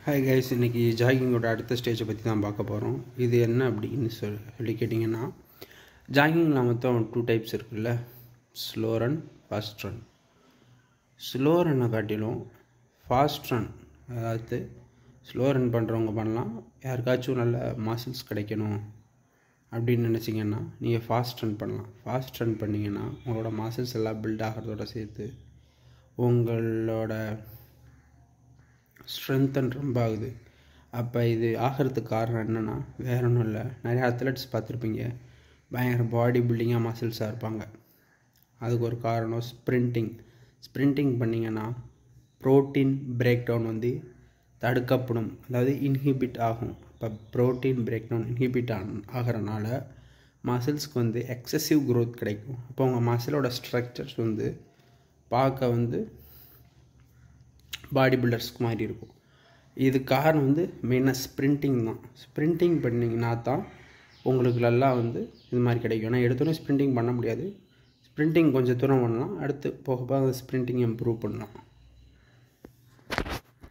hi guys இன்றைக்கி ஜாகிங்கோட அடுத்த ஸ்டேஜை பற்றி தான் பார்க்க போகிறோம் இது என்ன அப்படின்னு சொல் சொல்லி கேட்டிங்கன்னா ஜாகிங்கில் மொத்தம் டூ டைப்ஸ் இருக்குல்ல slow run fast run slow ரன்னை காட்டிலும் ஃபாஸ்ட் ரன் அதாவது ஸ்லோ ரன் பண்ணுறவங்க பண்ணலாம் யாருக்காச்சும் நல்ல மாசல்ஸ் கிடைக்கணும் அப்படின்னு நினச்சிங்கன்னா நீங்கள் ஃபாஸ்ட் ரன் பண்ணலாம் ஃபாஸ்ட் ரன் பண்ணிங்கன்னா உங்களோட மாசல்ஸ் எல்லாம் பில்ட் ஆகிறதோட சேர்த்து உங்களோட ஸ்ட்ரென்த்தன் ரொம்ப ஆகுது அப்போ இது ஆகிறதுக்கு காரணம் என்னென்னா வேற ஒன்றும் இல்லை நிறைய அத்லெட்ஸ் பார்த்துருப்பீங்க பயங்கர பாடி பில்டிங்காக மசில்ஸாக இருப்பாங்க அதுக்கு ஒரு காரணம் ஸ்ப்ரிண்டிங் ஸ்ப்ரிண்டிங் பண்ணிங்கன்னா ப்ரோட்டீன் பிரேக் டவுன் வந்து தடுக்கப்படும் அதாவது இன்ஹிபிட் ஆகும் இப்போ ப்ரோட்டீன் பிரேக் டவுன் இன்ஹிபிட் ஆகிறனால மசில்ஸ்க்கு வந்து எக்ஸசிவ் க்ரோத் கிடைக்கும் அப்போ உங்கள் மசிலோட ஸ்ட்ரக்சர்ஸ் வந்து பார்க்க வந்து பாடி பில்டர்ஸ்க்கு மாதிரி இருக்கும் இது காரணம் வந்து மெயினாக ஸ்ப்ரிண்டிங் தான் ஸ்ப்ரிண்டிங் பண்ணிங்கன்னா தான் உங்களுக்கு நல்லா வந்து இது மாதிரி கிடைக்கும் ஏன்னா எடுத்தோடனே ஸ்ப்ரிண்டிங் பண்ண முடியாது ஸ்ப்ரிண்டிங் கொஞ்சம் தூரம் பண்ணலாம் அடுத்து போக போக அந்த ஸ்ப்ரிண்டிங் இம்ப்ரூவ் பண்ணலாம்